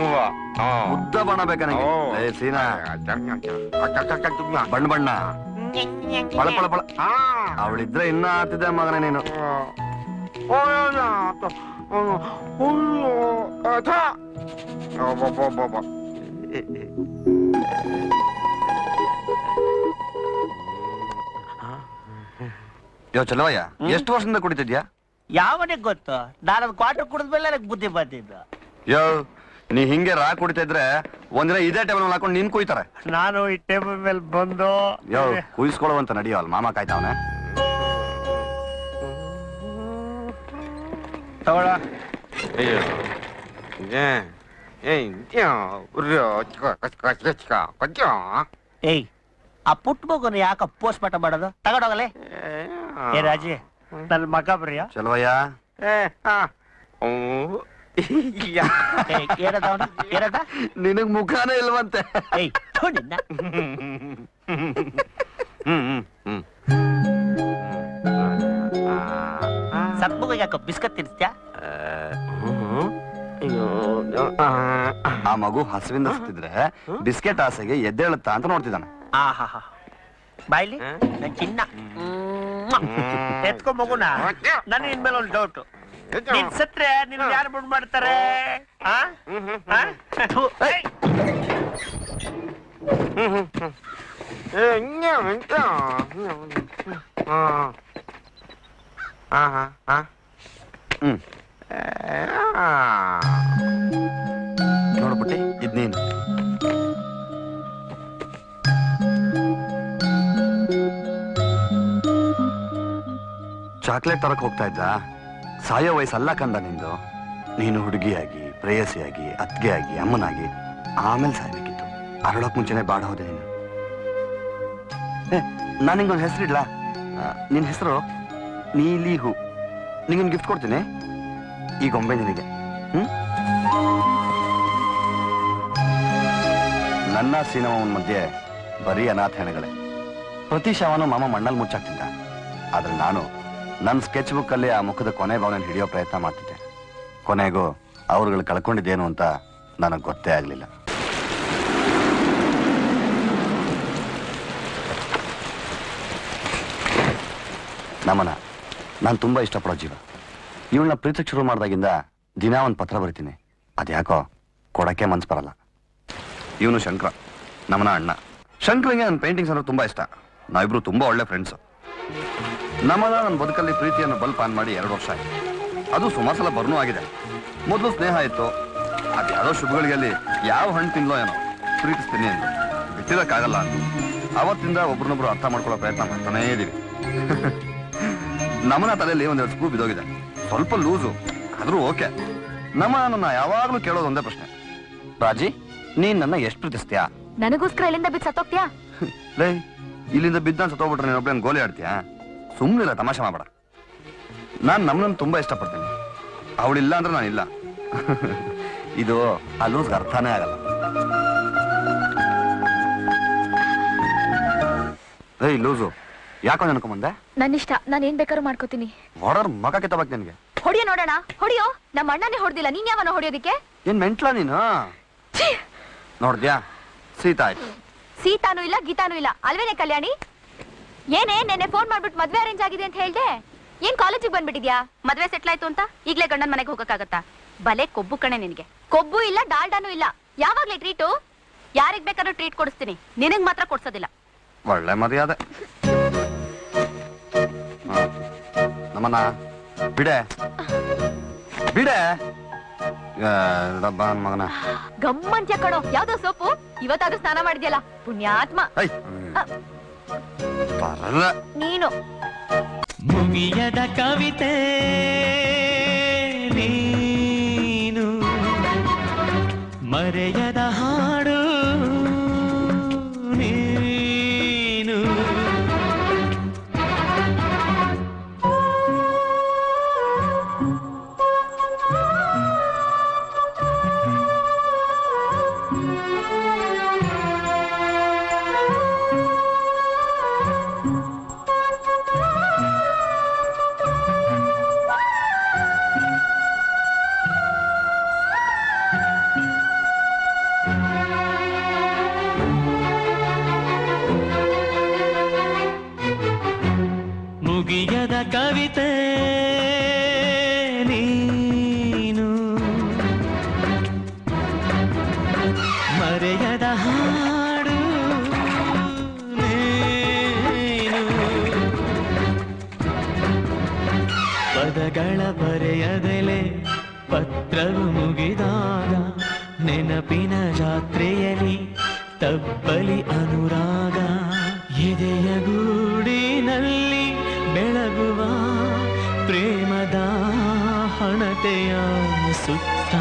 ಉದ್ದ ಬಣ್ಣ ಬೇಕಾ ನಂಗೆ ಏ ಸೀನಾ ಬಣ್ಣ ಬಣ್ಣ ಪಳ ಪಳ ಪಳ ಅವಳಿದ್ರೆ ಇನ್ನ ಆತಿದೆ ಮಗನೇ ನೀನು ಯೋ ಚಲವಯ್ಯ ಎಷ್ಟು ವರ್ಷದಿಂದ ಕುಡಿತಿದ್ಯಾ ಯಾವನಿಗೆ ಗೊತ್ತು ನಾನು ಕ್ವಾರ್ಟರ್ ಕುಡಿದ್ಮೇಲೆ ನನಗೆ ಬುದ್ಧಿ ಬಂದಿದ್ದು ಯೋ ನೀ ಹಿಂಗೆ ರಾ ಕುಡಿತಾ ಇದ್ರೆ ಒಂದಿನ ಇದೇ ಟೇಬಲ್ ಮೇಲೆ ಹಾಕೊಂಡು ನಿನ್ ಕುಯ್ತಾರೆ ನಾನು ಈ ಟೇಬಲ್ ಮೇಲೆ ಬಂದು ಯೋ ಕುಯ್ಸ್ಕೊಳ್ಳುವಂತ ನಡಿಯೋ ಅಲ್ಲಿ ಮಾಮ ಕಾಯ್ತಾವನೆ ತಗೊಳ ಏಯ್ ಆ ಪುಟ್ಟ ಮಗುನ ಯಾಕ ಪೋಸ್ಟ್ ಮಾಟ ಮಾಡೋದು ತಗೊಂಡೋಗಲೇ ಏ ರಾಜಿ ನನ್ನ ಮಗ ಬರಿಯ ಚಲವಯ್ಯ ಏನದ ಅವನು ಏನದ ನಿನಗ್ ಮುಖಾನೇ ಇಲ್ವಂತೆ ಏಯ್ ಥು ನಿನ್ನ ಹ್ಮ್ ಹ್ಮ್ ಹ್ಮ್ ಸತ್ ಮಗು ಯಾಕ ಬಿಸ್ಕತ್ ತಿನ್ಸ್ತ್ಯಾ ಆ ಮಗು ಹಸುವಿಂದ ಸುತ್ತಿದ್ರೆ ಬಿಸ್ಕೆಟ್ ಆಸೆಗೆ ಎದ್ದೇಳುತ್ತಾ ಅಂತ ನೋಡ್ತಿದ್ದಾನೆ ಆಹಾ ಬಾಯ್ಲಿ ನನ್ ಚಿನ್ನ ಎತ್ಕೊ ಮಗುನ ನನ್ ಇನ್ಮೇಲೆ ಒಂದು ಡೌಟ್ ನೀನ್ ಸತ್ರೆ ನಿನ್ ಯಾರು ಬಿಡ್ ಮಾಡ್ತಾರೆ ಆ? ಆ? ಥು, ಏಯ್! ಹ್ಮ್ ನೋಡ್ಬಿಟ್ಟಿ ಇದ್ ನೀನು ಚಾಕ್ಲೇಟ್ ತರಕ್ ಹೋಗ್ತಾ ಇದ್ದ ಸಾಯೋ ವಯಸ್ಸಲ್ಲ ಕಂದ ನಿಂದು ನೀನು ಹುಡುಗಿಯಾಗಿ ಪ್ರೇಯಸಿಯಾಗಿ ಅತ್ಗೆಯಾಗಿ ಅಮ್ಮನಾಗಿ ಆಮೇಲೆ ಸಾಯ್ಬೇಕಿತ್ತು ಅರಳೋಕ್ ಮುಂಚೆನೆ ಬಾಡ ಹೋದೆ ನೀನು ನಾನು ನಿಂಗೊಂದು ಹೆಸರಿಡ್ಲಾ ನಿನ್ನ ಹೆಸರು ನೀಲಿ ಹೂ ನಿಂಗೊಂದು ಗಿಫ್ಟ್ ಕೊಡ್ತೀನಿ ಈ ಗೊಂಬೆ ನಿನಗೆ ಹ್ಮ್ ನನ್ನ ಸಿನಿಮಾವನ್ ಮಧ್ಯೆ ಬರೀ ಅನಾಥ ಹೆಣಗಳೇ ಪ್ರತಿ ಶವನು ಮಾಮ ಮಣ್ಣಲ್ಲಿ ಮುಚ್ಚಾಕ್ತಿದ್ದ ಆದ್ರೆ ನಾನು ನನ್ನ ಸ್ಕೆಚ್ ಬುಕ್ ಅಲ್ಲಿ ಆ ಮುಖದ ಕೊನೆ ಭಾವನೆ ಹಿಡಿಯೋ ಪ್ರಯತ್ನ ಮಾಡ್ತಿದ್ದೆ ಕೊನೆಗೂ ಅವ್ರುಗಳು ಕಳ್ಕೊಂಡಿದ್ದೇನು ಅಂತ ನನಗೆ ಗೊತ್ತೇ ಆಗ್ಲಿಲ್ಲ ನಮನ ನಾನು ತುಂಬಾ ಇಷ್ಟಪಡೋ ಜೀವ ಇವಳನ್ನ ಪ್ರೀತಿಗೆ ಶುರು ಮಾಡ್ದಾಗಿಂದ ದಿನ ಒಂದು ಪತ್ರ ಬರಿತೀನಿ ಅದ್ಯಾಕೋ ಕೊಡಕ್ಕೆ ಮನ್ಸ್ ಬರಲ್ಲ ಇವನು ಶಂಕರ ನಮನ ಅಣ್ಣ ಶಂಕರಂಗೆ ನನ್ನ ಪೇಂಟಿಂಗ್ಸ್ ಅಂದ್ರೆ ತುಂಬಾ ಇಷ್ಟ ನಾವಿಬ್ರು ತುಂಬಾ ಒಳ್ಳೆ ಫ್ರೆಂಡ್ಸ್ ನಮನ ನನ್ನ ಬದುಕಲ್ಲಿ ಪ್ರೀತಿಯನ್ನು ಬಲ್ಪ್ ಆನ್ ಮಾಡಿ ಎರಡು ವರ್ಷ ಆಯ್ತು ಅದು ಸುಮಾರು ಸಲ ಬರ್ನೂ ಆಗಿದೆ ಮೊದಲು ಸ್ನೇಹ ಇತ್ತು ಅದು ಯಾವ್ದೋ ಶುಭಗಳಿಗೆ ಅಲ್ಲಿ ಯಾವ ಹಣ್ಣು ತಿನ್ಲೋ ಏನೋ ಪ್ರೀತಿಸ್ತೀನಿ ಎಂದು ಬಿಟ್ಟಿರೋಕ್ಕಾಗಲ್ಲ ಅಂತ ಅವತ್ತಿಂದ ಒಬ್ರನ್ನೊಬ್ರು ಅರ್ಥ ಮಾಡ್ಕೊಳ್ಳೋ ಪ್ರಯತ್ನ ಮಾಡ್ತಾನೇ ಇದೀವಿ ನಮನ ತಲೆಯಲ್ಲಿ ಒಂದೆರಡು ಸ್ಕ್ರೂ ಬಿದ್ದೋಗಿದೆ ಸ್ವಲ್ಪ ಲೂಸು ಆದ್ರೂ ಓಕೆ ನಮ್ಮ ನನ್ನ ಯಾವಾಗ್ಲೂ ಕೇಳೋದು ಒಂದೇ ಪ್ರಶ್ನೆ ರಾಜಿ ನೀನ್ ನನ್ನ ಎಷ್ಟು ಪ್ರೀತಿಸ್ತೀಯಾ ನನಗೋಸ್ಕರ ಇಲ್ಲಿಂದ ಬಿದ್ದು ಸತ್ತೋಗ್ತ್ಯಾ ಲೇ ಇಲ್ಲಿಂದ ಬಿದ್ದ ಸತ್ತೋಗ್ಬಿಟ್ರೆ ನೀನ್ ಒಬ್ಳೇನ್ ಗೋಲಿ ಆಡ್ತೀಯಾ ಸುಮ್ಮನಿಲ್ಲ ತಮಾಷೆ ಮಾಡಬೇಡ ನಾನ್ ನಮ್ಮನ್ನ ತುಂಬಾ ಇಷ್ಟಪಡ್ತೀನಿ ಅವಳಿಲ್ಲ ಅಂದ್ರೆ ನಾನಿಲ್ಲ ಇದು ಆ ಲೂಸ್ಗೆ ಅರ್ಥನೇ ಆಗಲ್ಲ ಏಯ್ ಲೂಸು ಯಾಕೋ ನೆನ್ಕೊಂಬಂದೆ ನನ್ನಿಷ್ಟ ನಾನು ಏನ್ ಬೇಕಾದ್ರೂ ಮಾಡ್ಕೋತೀನಿ ಹೊಡರ್ ಮಗ ಕೆತ್ತಬೇಕು ನಿನಗೆ ಹೊಡಿಯೋ ನೋಡೋಣ ಹೊಡಿಯೋ ನಮ್ಮ ಅಣ್ಣನೇ ಹೊಡೆದಿಲ್ಲ ನೀನ್ ಯಾವನ ಹೊಡಿಯೋದಿಕ್ಕೆ ಏನ್ ಮೆಂಟ್ಲ ನೀನು ಛೀ! ನೋಡ್ದ್ಯಾ ಸೀತಾ ಆಯ್ತು ಸೀತಾನೂ ಇಲ್ಲ ಗೀತಾನೂ ಇಲ್ಲ ಅಲ್ವೇನೆ ಕಲ್ಯಾಣಿ ಏನೇ ನೆನ್ನೆ ಫೋನ್ ಮಾಡ್ಬಿಟ್ಟು ಮದ್ವೆ ಅರೇಂಜ್ ಆಗಿದೆ ಅಂತ ಹೇಳ್ದೆ ಏನ್ ಕಾಲೇಜಿಗೆ ಬಂದ್ಬಿಟ್ಟಿದ್ಯಾ ಮದ್ವೆ ಸೆಟ್ಲ್ ಆಯ್ತು ಅಂತ ಈಗ್ಲೇ ಗಂಡನ ಮನೆಗೆ ಹೋಗಕ್ಕಾಗತ್ತಾ ಬಲೆ ಕೊಬ್ಬು ಕಣೆ ನಿನಗೆ ಕೊಬ್ಬು ಇಲ್ಲ ಡಾಲ್ಡಾನು ಇಲ್ಲ ಯಾವಾಗ್ಲೇ ಟ್ರೀಟು ಯಾರಿಗ್ ಬೇಕಾದ್ರೂ ಟ್ರೀಟ್ ಕೊಡಿಸ್ತೀನಿ ನಿನಗ್ ಮಾತ್ರ ಕೊಡ್ಸೋದಿಲ್ಲ ಒಳ್ಳೆ ಮರ್ಯಾದೆ ಹ. ನಮ್ಮನ್ನ ಬಿಡೆ ಬಿಡೆ ಆ, ಡಬ್ಬ ನನ್ ಮಗನ ಗಮ್ಮಂತ್ಯ ಕಣೋ ಯಾವ್ದೋ ಸೋಪು ಇವತ್ತಾದ್ರೂ ಸ್ನಾನ ಮಾಡಿದ್ಯಲ್ಲ ಪುಣ್ಯಾತ್ಮ ಐ ಬರಲ್ಲ ನೀನು ಮುಗಿಯದ ಕವಿತೆ ನೀನು ಮರೆಯದ ಹಾಡು ನೀನು ಮುಗಿಯದ ಕವಿತೆ ನೀನು ಮರೆಯದ ಹಾಡು ನೀನು ಪದಗಳ ಬರೆಯದೆಲೆ ಪತ್ರವು ಮುಗಿದಾಗ ನೆನಪಿನ ಜಾತ್ರೆಯಲ್ಲಿ ತಬ್ಬಲಿ ಅನುರಾಗ ಎದೆಯ ಗೂಡಿನಲ್ಲಿ ಬೆಳಗುವ ಪ್ರೇಮದ ಹಣತೆಯ ಸುತ್ತ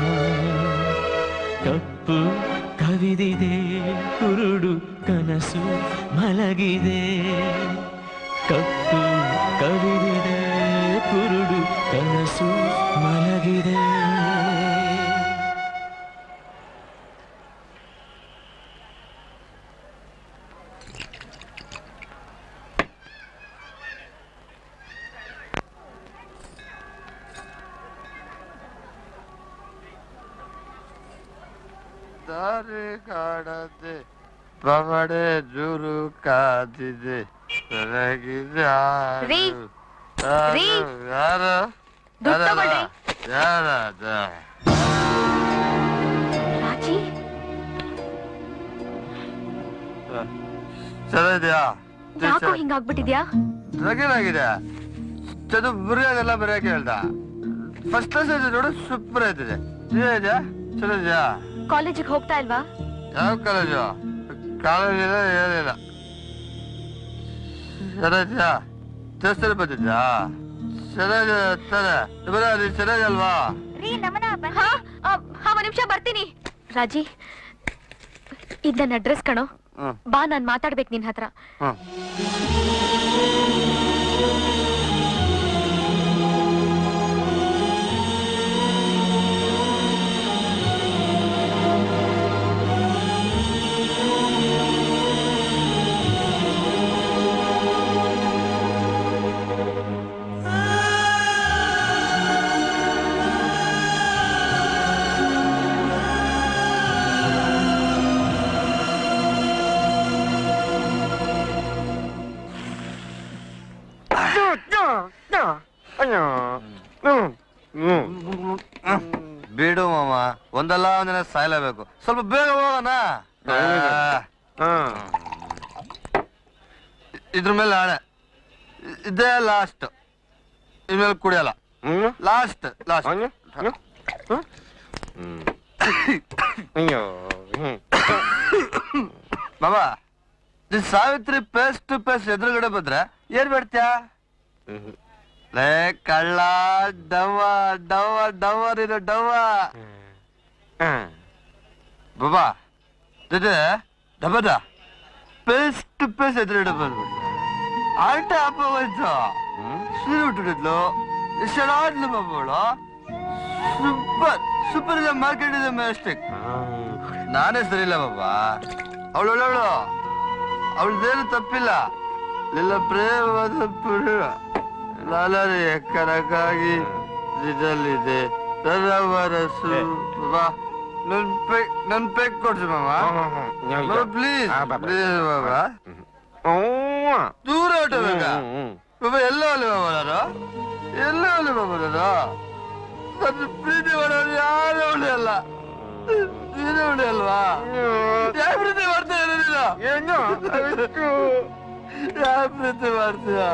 ಕಪ್ಪು ಕವಿದಿದೆ ಕುರುಡು ಕನಸು ಮಲಗಿದೆ ಕಪ್ಪು ಕವಿದಿದೆ ಕುರುಡು ಕನಸು ಮಲಗಿದೆ ದಾರಿ ಕಾಣದೆ ಪವಡೆ ಜುರು ಕಾದಿದೆ ನನಗಿದೆ ಯಾರು? ರೀ. ಯಾರು? ರೀ. ಯಾರು ದುಡ್ಡು ಯಾರಲ್ಲ? ತಗೊಳ್ರಿ. ಯಾರದು? ರಾಜಿ ಚೆನ್ನಾಗಿದ್ಯಾ ಯಾಕೋ ಹಿಂಗಾಗ್ಬಿಟ್ಟಿದ್ಯಾ ರಗೇನಾಗಿದೆ ಚದು ಬುರಿಯಾಗೆಲ್ಲ ಬರೆಯಕ್ಕೆ ಹೇಳ್ದ ಫಸ್ಟ್ ಕ್ಲಾಸ್ ಇದೆ ನೋಡು ಸೂಪರ್ ಆಯ್ತಿದೆ ಇದೆಯಾ ಚೆನ್ನಾಗಿದ್ಯಾ ಕಾಲೇಜಿಗೆ ಹೋಗ್ತಾ ಇಲ್ವಾ ಯಾವ ಕಾಲೇಜು ಕಾಲೇಜಿಲ್ಲ ಏನಿಲ್ಲ ಚೆನ್ನಾಗಿದ್ಯಾ ದೇವಸ್ಥಾನ ಬಂದಿದ್ಯಾ ಚೆನ್ನಾಗಿದೆ ತಾನೆ ಬರ ನೀನ್ ಚೆನ್ನಾಗಲ್ವಾ ಹಾ ಆ, ಹಾ ಒಂದ್ ನಿಮಿಷ ಬರ್ತೀನಿ ರಾಜಿ ಇದ್ ನನ್ನ ಅಡ್ರೆಸ್ ಕಣೋ ಹ್ಮ್ ಬಾ ನಾನ್ ಮಾತಾಡ್ಬೇಕು ನಿನ್ ಹತ್ರ ಹ್ಮ್ ಬಿಡು ಮಾಮ ಒಂದಲ್ಲ ಒಂದಿನ ಸಾಯ್ಲೇಬೇಕು ಸ್ವಲ್ಪ ಬೇಗ ಹೋಗೋಣ ಇದ್ರ ಮೇಲೆ ಆಣೆ ಇ- ಇದೇ ಲಾಸ್ಟ್ ಇನ್ಮೇಲೆ ಕುಡಿಯಲ್ಲ ಲಾಸ್ಟ್ ಲಾಸ್ಟ್ ಬಾಬಾ ನೀನ್ ಸಾವಿತ್ರಿ ಪೇಸ್ ಟು ಪೇಸ್ ಎದುರುಗಡೆ ಬಂದ್ರೆ ಏನ್ ಮಾಡ್ತೀಯ ಲೇ ಕಳ್ಳ ಡವ್ವ ಡವ್ವ ಡವ್ವ ನೀನು ಡವ್ವ ಬಾಬಾ ಇದೆ ಡಬ್ಬದ ಪೇಸ್ ಟು ಪೇಸ್ ಎದುರುಗಡೆ ಬಂದ್ಬಿಟ್ಟು ಆಟ ಅಪ್ಪ ಹೋಯ್ತು ಸೀರೆ ಹುಟ್ಟಿದ್ಲು ಎಷ್ಟು ಚೆನ್ನಾದ್ಲು ಬಾಬಾಳು ಸೂಪರ್ ಸೂಪರ್ ಇದೆ ಮಾರ್ಕೆಟ್ ಇದೆ ಮೆಸ್ಟಿಕ್ ನಾನೇ ಸರಿ ಇಲ್ಲ ಬಾಬಾ ಅವಳು ಒಳ್ಳೆವಳು ಅವಳದೇನು ತಪ್ಪಿಲ್ಲ ನಿನ್ನ ಪ್ರೇಮವಾದ ಪುರುಷ ಲಾಲರಿ ಎಕ್ಕರಕ್ಕಾಗಿ ಇದಲ್ಲಿದೆ ನನ್ನ ಮನಸ್ಸು ಬಾಬಾ ನನ್ ಪೆಕ್ ನನ್ ಪೆಕ್ ಕೊಡ್ಸಿ ಮಾಮ ಪ್ಲೀಸ್ ಪ್ಲೀಸ್ ಬಾಬಾ ದೂರ ಹೊಟ್ಟಬೇಕ ಬಾಬಾ ಎಲ್ಲ ಅಲ್ಲಿ ಬಾಬಾ ನಾನು ಎಲ್ಲ ಅಲ್ಲಿ ಬಾಬಾ ನಾನು ನನ್ನ ಪ್ರೀತಿ ಮಾಡೋರು ಯಾರು ಉಳಿಯಲ್ಲ ನೀನು ಉಳಿಯಲ್ವಾ ಯಾವ ಪ್ರೀತಿ ಮಾಡ್ತಾ ಇರೋದಿಲ್ಲ ಯಾವ ಪ್ರೀತಿ ಮಾಡ್ತೀಯ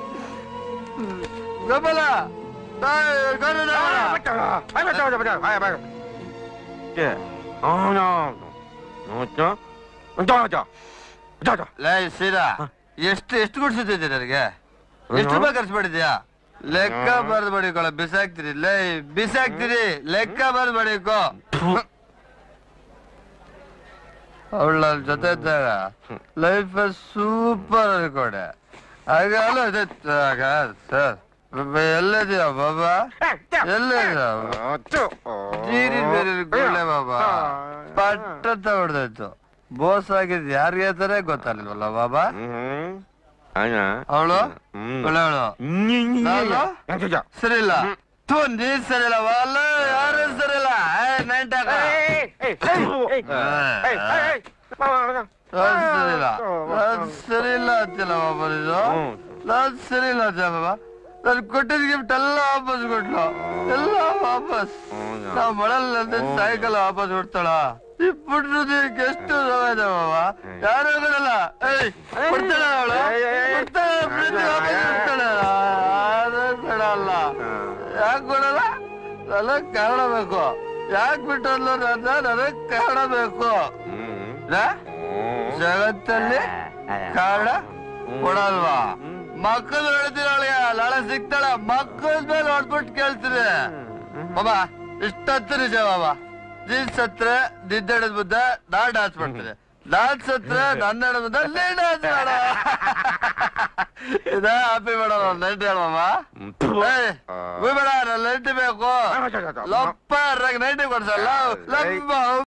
ಗೋಪಾಲ ಲೈ ಸೀರಾ ಎಷ್ಟು ಎಷ್ಟು ಗುಡ್ಸಿದ್ದೆ ನನಗೆ ಎಷ್ಟು ರೂಪಾಯಿ ಖರ್ಚು ಮಾಡಿದ್ಯಾ ಲೆಕ್ಕ ಬರ್ದು ಬಡಿಕೊಳ್ಳ ಬಿಸಾಕ್ತಿರಿ ಲೈ ಬಿಸಾಕ್ತಿರಿ ಲೆಕ್ಕ ಬರ್ದು ಬಡಿಕೋ ಅವಳ ನನ್ನ ಜೊತೆ ಇದ್ದಾಗ ಲೈಫ್ ಸೂಪರ್ ಅನ್ಕೊಂಡೆ ಆಗ ಅಲ್ಲ ಇದೆ ಆಗ ಸರ್ ಎಲ್ಲಿದ್ಯಾ ಬಾಬಾ ಎಲ್ಲಿದ್ಯಾ ಜೀರಿ ಬೇರೆ ಗುಳ್ಳೆ ಬಾಬಾ ಪಟ್ಟಂತ ಹೊಡೆದಾಯ್ತು ಬೋಸ್ ಆಗಿದ್ ಯಾರಿಗೆ ಅಂತಾನೆ ಗೊತ್ತಾಗ್ಲಿಲ್ವಲ್ಲ ಬಾಬಾ ಅವಳು ಒಳ್ಳೆವಳು ನಾನು ಸರಿ ಇಲ್ಲ ಥೂ ನೀನ್ ಸರಿ ಇಲ್ಲ ಅಲ್ಲ ಯಾರು ಸರಿ ಇಲ್ಲ ನೈಂಟಾಕ ಸರಿ ಇಲ್ಲ ಅದ್ ಸರಿ ಇಲ್ಲ ಅಂತಿಲ್ಲ ಬಾಬಾ ಇದು ನಾನ್ ಸರಿ ಇಲ್ಲ ಬಾಬಾ ನಾನು ಕೊಟ್ಟಿದ್ ಗಿಫ್ಟ್ ಎಲ್ಲ ವಾಪಸ್ ಕೊಟ್ಲು ಎಲ್ಲ ವಾಪಸ್ ನಾವು ಮಳಲ್ಲ ಸಾಯಂಕಾಲ ವಾಪಸ್ ಕೊಡ್ತಾಳ ಈ ಪುಟ್ರದಕ್ಕೆ ಎಷ್ಟು ಸಮಯ ಇದೆ ಬಾಬಾ ಯಾರು ಕೊಡಲ್ಲ ಏಯ್ ಕೊಡ್ತಾಳೆ ಅವಳು ಕೊಡ್ತಾಳೆ ಪ್ರೀತಿ ವಾಪಸ್ ಕೊಡ್ತಾಳೆ ಯಾರು ಕೊಡಲ್ಲ ಯಾಕೆ ಕೊಡಲ್ಲ ನನಗ್ ಕಾರಣ ಬೇಕು ಯಾಕೆ ಬಿಟ್ಟಲ್ಲ ನನ್ನ ನನಗ್ ಕಾರಣ ಬೇಕು ನಾ? ಜಗತ್ತಲ್ಲಿ ಕಾರಣ ಕೊಡಲ್ವಾ ಮಕ್ಕಳು ಹೇಳ್ತೀರಳಿಯ ನಾಳೆ ಸಿಗ್ತಾಳ ಮಕ್ಕಳ ಮೇಲೆ ಹೊಡ್ಬಿಟ್ಟು ಕೇಳ್ತೀರಿ ಬಾಬಾ ಇಷ್ಟತ್ತು ನಿಜ ಬಾಬಾ ನೀನ್ ಸತ್ರೆ ನಿದ್ದೆಡದ್ ಮುದ್ದೆ ನಾ ಡಾನ್ಸ್ ಮಾಡ್ತೀನಿ ನಾನ್ ಸತ್ರೆ ನನ್ನ ಹೆಣದ ಮುದ್ದೆ ನೀ ಡಾನ್ಸ್ ಮಾಡ ಇದ ಹ್ಯಾಪಿ ಮಾಡೋಣ ನೈಟ್ ಹೇಳಮ್ಮ ಬೇಡ ನೈಟ್ ಬೇಕು ಲಪ್ಪ ನೈಟ್ ಕೊಡ್ಸಲ್ಲ ಲಪ್ಪ